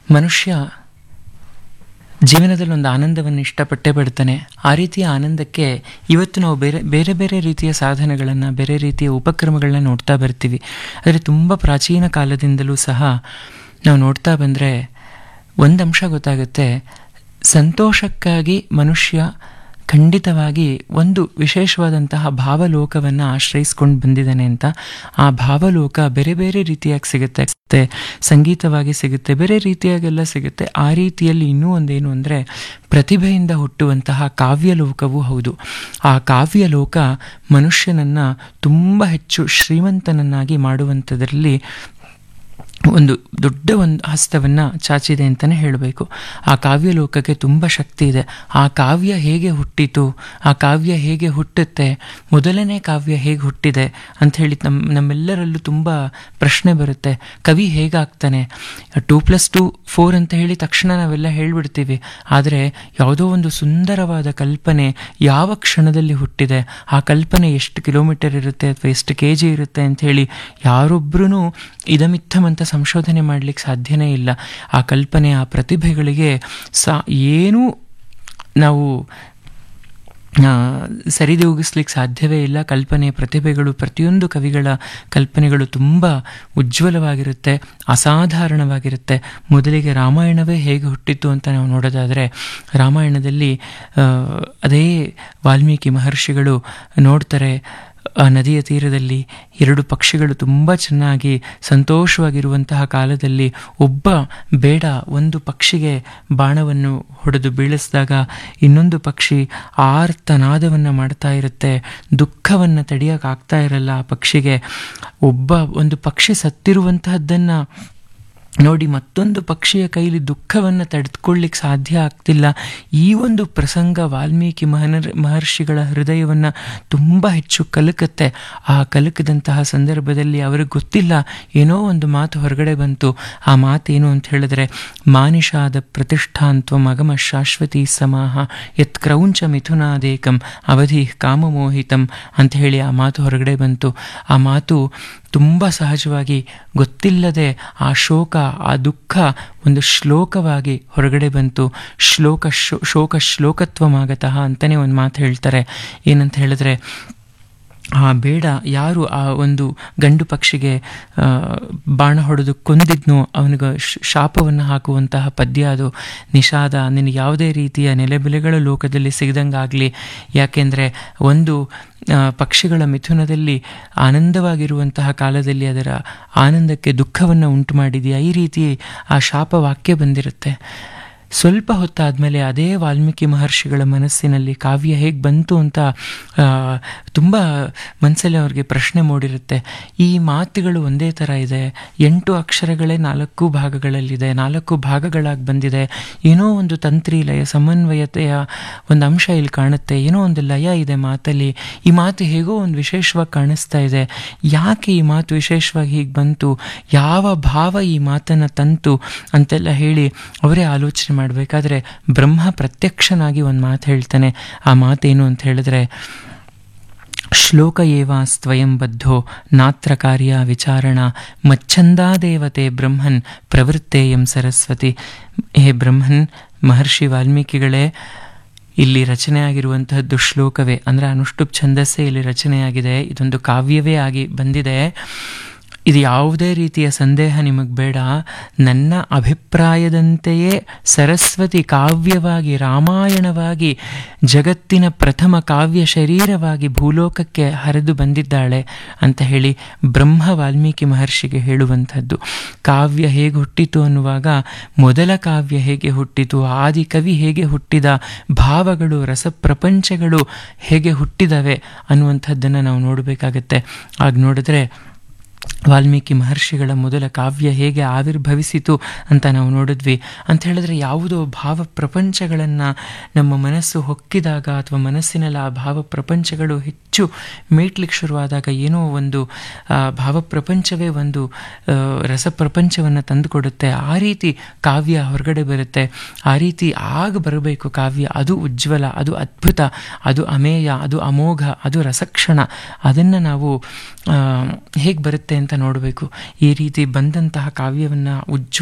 ಮನುಷ್ಯ ಜೀವನದಲ್ಲಿ ಒಂದು ಆನಂದವನ್ನು ಇಷ್ಟಪಟ್ಟೇ ಪಡ್ತಾನೆ ಆ ರೀತಿಯ ಆನಂದಕ್ಕೆ ಇವತ್ತು ನಾವು ಬೇರೆ ಬೇರೆ ಬೇರೆ ರೀತಿಯ ಸಾಧನಗಳನ್ನು ಬೇರೆ ರೀತಿಯ ಉಪಕ್ರಮಗಳನ್ನ ನೋಡ್ತಾ ಬರ್ತೀವಿ ಆದರೆ ತುಂಬ ಪ್ರಾಚೀನ ಕಾಲದಿಂದಲೂ ಸಹ ನಾವು ನೋಡ್ತಾ ಬಂದರೆ ಒಂದು ಅಂಶ ಗೊತ್ತಾಗುತ್ತೆ ಸಂತೋಷಕ್ಕಾಗಿ ಮನುಷ್ಯ ಖಂಡಿತವಾಗಿ ಒಂದು ವಿಶೇಷವಾದಂತಹ ಭಾವಲೋಕವನ್ನು ಆಶ್ರಯಿಸ್ಕೊಂಡು ಬಂದಿದ್ದಾನೆ ಅಂತ ಆ ಭಾವಲೋಕ ಬೇರೆ ಬೇರೆ ರೀತಿಯಾಗಿ ಸಿಗುತ್ತೆ ಸಂಗೀತವಾಗಿ ಸಿಗುತ್ತೆ ಬೇರೆ ರೀತಿಯಾಗೆಲ್ಲ ಸಿಗುತ್ತೆ ಆ ರೀತಿಯಲ್ಲಿ ಇನ್ನೂ ಒಂದೇನು ಅಂದರೆ ಪ್ರತಿಭೆಯಿಂದ ಹುಟ್ಟುವಂತಹ ಕಾವ್ಯಲೋಕವೂ ಹೌದು ಆ ಕಾವ್ಯಲೋಕ ಮನುಷ್ಯನನ್ನು ತುಂಬ ಹೆಚ್ಚು ಶ್ರೀಮಂತನನ್ನಾಗಿ ಮಾಡುವಂಥದ್ರಲ್ಲಿ ಒಂದು ದೊಡ್ಡ ಒಂದು ಹಸ್ತವನ್ನು ಚಾಚಿದೆ ಅಂತಲೇ ಹೇಳಬೇಕು ಆ ಕಾವ್ಯ ಲೋಕಕ್ಕೆ ತುಂಬ ಶಕ್ತಿ ಇದೆ ಆ ಕಾವ್ಯ ಹೇಗೆ ಹುಟ್ಟಿತು ಆ ಕಾವ್ಯ ಹೇಗೆ ಹುಟ್ಟುತ್ತೆ ಮೊದಲನೇ ಕಾವ್ಯ ಹೇಗೆ ಹುಟ್ಟಿದೆ ಅಂಥೇಳಿ ನಮ್ಮ ನಮ್ಮೆಲ್ಲರಲ್ಲೂ ತುಂಬ ಪ್ರಶ್ನೆ ಬರುತ್ತೆ ಕವಿ ಹೇಗಾಗ್ತಾನೆ ಟೂ ಪ್ಲಸ್ ಟು ಫೋರ್ ಅಂತ ಹೇಳಿ ತಕ್ಷಣ ನಾವೆಲ್ಲ ಹೇಳ್ಬಿಡ್ತೀವಿ ಆದರೆ ಯಾವುದೋ ಒಂದು ಸುಂದರವಾದ ಕಲ್ಪನೆ ಯಾವ ಕ್ಷಣದಲ್ಲಿ ಹುಟ್ಟಿದೆ ಆ ಕಲ್ಪನೆ ಎಷ್ಟು ಕಿಲೋಮೀಟರ್ ಇರುತ್ತೆ ಅಥವಾ ಎಷ್ಟು ಕೆ ಜಿ ಇರುತ್ತೆ ಅಂಥೇಳಿ ಯಾರೊಬ್ಬರೂ ಇದಮಿತ್ತಮ್ ಅಂತ ಸಂಶೋಧನೆ ಮಾಡಲಿಕ್ಕೆ ಸಾಧ್ಯನೇ ಇಲ್ಲ ಆ ಕಲ್ಪನೆ ಆ ಪ್ರತಿಭೆಗಳಿಗೆ ಸಾ ಏನೂ ನಾವು ಸರಿದೂಗಿಸ್ಲಿಕ್ಕೆ ಸಾಧ್ಯವೇ ಇಲ್ಲ ಕಲ್ಪನೆ ಪ್ರತಿಭೆಗಳು ಪ್ರತಿಯೊಂದು ಕವಿಗಳ ಕಲ್ಪನೆಗಳು ತುಂಬ ಉಜ್ವಲವಾಗಿರುತ್ತೆ ಅಸಾಧಾರಣವಾಗಿರುತ್ತೆ ಮೊದಲಿಗೆ ರಾಮಾಯಣವೇ ಹೇಗೆ ಹುಟ್ಟಿತ್ತು ಅಂತ ನಾವು ನೋಡೋದಾದರೆ ರಾಮಾಯಣದಲ್ಲಿ ಅದೇ ವಾಲ್ಮೀಕಿ ಮಹರ್ಷಿಗಳು ನೋಡ್ತಾರೆ ಆ ನದಿಯ ತೀರದಲ್ಲಿ ಎರಡು ಪಕ್ಷಿಗಳು ತುಂಬ ಚೆನ್ನಾಗಿ ಸಂತೋಷವಾಗಿರುವಂತಹ ಕಾಲದಲ್ಲಿ ಒಬ್ಬ ಬೇಡ ಒಂದು ಪಕ್ಷಿಗೆ ಬಾಣವನ್ನು ಹೊಡೆದು ಬೀಳಿಸಿದಾಗ ಇನ್ನೊಂದು ಪಕ್ಷಿ ಆರ್ತನಾದವನ್ನು ಮಾಡ್ತಾ ಇರುತ್ತೆ ದುಃಖವನ್ನು ತಡೆಯೋಕ್ಕಾಗ್ತಾ ಇರಲ್ಲ ಆ ಪಕ್ಷಿಗೆ ಒಬ್ಬ ಒಂದು ಪಕ್ಷಿ ಸತ್ತಿರುವಂತಹದ್ದನ್ನು ನೋಡಿ ಮತ್ತೊಂದು ಪಕ್ಷಿಯ ಕೈಲಿ ದುಃಖವನ್ನು ತಡೆದುಕೊಳ್ಳಿಕ್ಕೆ ಸಾಧ್ಯ ಆಗ್ತಿಲ್ಲ ಈ ಒಂದು ಪ್ರಸಂಗ ವಾಲ್ಮೀಕಿ ಮಹನರ್ ಮಹರ್ಷಿಗಳ ಹೃದಯವನ್ನು ತುಂಬ ಹೆಚ್ಚು ಕಲಕತ್ತೆ ಆ ಕಲಕದಂತಹ ಸಂದರ್ಭದಲ್ಲಿ ಅವ್ರಿಗೆ ಗೊತ್ತಿಲ್ಲ ಏನೋ ಒಂದು ಮಾತು ಹೊರಗಡೆ ಬಂತು ಆ ಮಾತೇನು ಅಂತ ಹೇಳಿದ್ರೆ ಮಾನಿಷಾದ ಪ್ರತಿಷ್ಠಾಂತ್ವ ಮಗಮ ಶಾಶ್ವತಿ ಸಮಾಹ ಯತ್ ಕ್ರೌಂಚ ಮಿಥುನಾದೇಕಂ ಅವಧಿ ಕಾಮಮೋಹಿತಂ ಅಂತ ಹೇಳಿ ಆ ಮಾತು ಹೊರಗಡೆ ಬಂತು ಆ ಮಾತು ತುಂಬ ಸಹಜವಾಗಿ ಗೊತ್ತಿಲ್ಲದೆ ಆ ಶೋಕ ಆ ದುಃಖ ಒಂದು ಶ್ಲೋಕವಾಗಿ ಹೊರಗಡೆ ಬಂತು ಶ್ಲೋಕ ಶೋಕ ಶ್ಲೋಕತ್ವಮಾಗತಃ ಅಂತಲೇ ಒಂದು ಮಾತು ಹೇಳ್ತಾರೆ ಏನಂತ ಹೇಳಿದ್ರೆ ಆ ಬೇಡ ಯಾರು ಆ ಒಂದು ಗಂಡು ಪಕ್ಷಿಗೆ ಬಾಣ ಹೊಡೆದು ಕೊಂದಿದ್ನೋ ಅವನಿಗೆ ಶಾಪವನ್ನು ಹಾಕುವಂತಹ ಪದ್ಯ ಅದು ನಿಷಾದ ನಿನಗೆ ಯಾವುದೇ ರೀತಿಯ ನೆಲೆಬೆಲೆಗಳ ಲೋಕದಲ್ಲಿ ಸಿಗದಂಗಾಗಲಿ ಯಾಕೆಂದರೆ ಒಂದು ಪಕ್ಷಿಗಳ ಮಿಥುನದಲ್ಲಿ ಆನಂದವಾಗಿರುವಂತಹ ಕಾಲದಲ್ಲಿ ಅದರ ಆನಂದಕ್ಕೆ ದುಃಖವನ್ನು ಉಂಟು ಮಾಡಿದೆಯಾ ಈ ರೀತಿ ಆ ಶಾಪವಾಕ್ಯ ಬಂದಿರುತ್ತೆ ಸ್ವಲ್ಪ ಹೊತ್ತಾದಮೇಲೆ ಅದೇ ವಾಲ್ಮೀಕಿ ಮಹರ್ಷಿಗಳ ಮನಸ್ಸಿನಲ್ಲಿ ಕಾವ್ಯ ಹೇಗೆ ಬಂತು ಅಂತ ತುಂಬ ಮನಸ್ಸಲ್ಲಿ ಅವ್ರಿಗೆ ಪ್ರಶ್ನೆ ಮೂಡಿರುತ್ತೆ ಈ ಮಾತುಗಳು ಒಂದೇ ಥರ ಇದೆ ಎಂಟು ಅಕ್ಷರಗಳೇ ನಾಲ್ಕು ಭಾಗಗಳಲ್ಲಿದೆ ನಾಲ್ಕು ಭಾಗಗಳಾಗಿ ಬಂದಿದೆ ಏನೋ ಒಂದು ತಂತ್ರಿ ಲಯ ಸಮನ್ವಯತೆಯ ಒಂದು ಅಂಶ ಇಲ್ಲಿ ಕಾಣುತ್ತೆ ಏನೋ ಒಂದು ಲಯ ಇದೆ ಮಾತಲ್ಲಿ ಈ ಮಾತು ಹೇಗೋ ಒಂದು ವಿಶೇಷವಾಗಿ ಕಾಣಿಸ್ತಾ ಇದೆ ಯಾಕೆ ಈ ಮಾತು ವಿಶೇಷವಾಗಿ ಹೀಗೆ ಬಂತು ಯಾವ ಭಾವ ಈ ಮಾತನ್ನು ತಂತು ಅಂತೆಲ್ಲ ಹೇಳಿ ಅವರೇ ಆಲೋಚನೆ ಮಾಡಬೇಕಾದ್ರೆ ಬ್ರಹ್ಮ ಪ್ರತ್ಯಕ್ಷನಾಗಿ ಒಂದು ಮಾತು ಹೇಳ್ತಾನೆ ಆ ಮಾತೇನು ಅಂತ ಹೇಳಿದ್ರೆ ಶ್ಲೋಕ ಏವಾಸ್ತ್ವಯಂ ಬದ್ಧೋ ನಾತ್ರ ಕಾರ್ಯ ವಿಚಾರಣ ಮಚ್ಛಂದಾದೇವತೆ ಬ್ರಹ್ಮನ್ ಪ್ರವೃತ್ತೇಯಂ ಸರಸ್ವತಿ ಹೇ ಬ್ರಹ್ಮನ್ ಮಹರ್ಷಿ ವಾಲ್ಮೀಕಿಗಳೇ ಇಲ್ಲಿ ರಚನೆ ಆಗಿರುವಂತಹದ್ದು ಶ್ಲೋಕವೇ ಅಂದರೆ ಅನುಷ್ಠುಪ್ ಛಂದಸ್ಸೇ ಇಲ್ಲಿ ರಚನೆಯಾಗಿದೆ ಇದೊಂದು ಕಾವ್ಯವೇ ಆಗಿ ಬಂದಿದೆ ಇದು ಯಾವುದೇ ರೀತಿಯ ಸಂದೇಹ ನಿಮಗೆ ಬೇಡ ನನ್ನ ಅಭಿಪ್ರಾಯದಂತೆಯೇ ಸರಸ್ವತಿ ಕಾವ್ಯವಾಗಿ ರಾಮಾಯಣವಾಗಿ ಜಗತ್ತಿನ ಪ್ರಥಮ ಕಾವ್ಯ ಶರೀರವಾಗಿ ಭೂಲೋಕಕ್ಕೆ ಹರಿದು ಬಂದಿದ್ದಾಳೆ ಅಂತ ಹೇಳಿ ಬ್ರಹ್ಮ ವಾಲ್ಮೀಕಿ ಮಹರ್ಷಿಗೆ ಹೇಳುವಂಥದ್ದು ಕಾವ್ಯ ಹೇಗೆ ಹುಟ್ಟಿತು ಅನ್ನುವಾಗ ಮೊದಲ ಕಾವ್ಯ ಹೇಗೆ ಹುಟ್ಟಿತು ಆದಿ ಕವಿ ಹೇಗೆ ಹುಟ್ಟಿದ ಭಾವಗಳು ರಸಪ್ರಪಂಚಗಳು ಹೇಗೆ ಹುಟ್ಟಿದವೆ ಅನ್ನುವಂಥದ್ದನ್ನು ನಾವು ನೋಡಬೇಕಾಗತ್ತೆ ಆಗ ನೋಡಿದ್ರೆ ವಾಲ್ಮೀಕಿ ಮಹರ್ಷಿಗಳ ಮೊದಲ ಕಾವ್ಯ ಹೇಗೆ ಆವಿರ್ಭವಿಸಿತು ಅಂತ ನಾವು ನೋಡಿದ್ವಿ ಅಂತ ಹೇಳಿದ್ರೆ ಯಾವುದೋ ಭಾವ ಪ್ರಪಂಚಗಳನ್ನು ನಮ್ಮ ಮನಸ್ಸು ಹೊಕ್ಕಿದಾಗ ಅಥವಾ ಮನಸ್ಸಿನಲ್ಲಿ ಆ ಭಾವ ಪ್ರಪಂಚಗಳು ಹೆಚ್ಚು ಮೇಟ್ಲಿಕ್ಕೆ ಶುರುವಾದಾಗ ಏನೋ ಒಂದು ಭಾವ ಪ್ರಪಂಚವೇ ಒಂದು ರಸಪ್ರಪಂಚವನ್ನು ತಂದುಕೊಡುತ್ತೆ ಆ ರೀತಿ ಕಾವ್ಯ ಹೊರಗಡೆ ಬರುತ್ತೆ ಆ ರೀತಿ ಆಗ ಬರಬೇಕು ಕಾವ್ಯ ಅದು ಉಜ್ವಲ ಅದು ಅದ್ಭುತ ಅದು ಅಮೇಯ ಅದು ಅಮೋಘ ಅದು ರಸಕ್ಷಣ ಅದನ್ನು ನಾವು ಹೇಗೆ ಬರುತ್ತೆ ಅಂತ ನೋಡಬೇಕು ಈ ರೀತಿ ಬಂದಂತಹ ಕಾವ್ಯವನ್ನು ಉಜ್ವಲ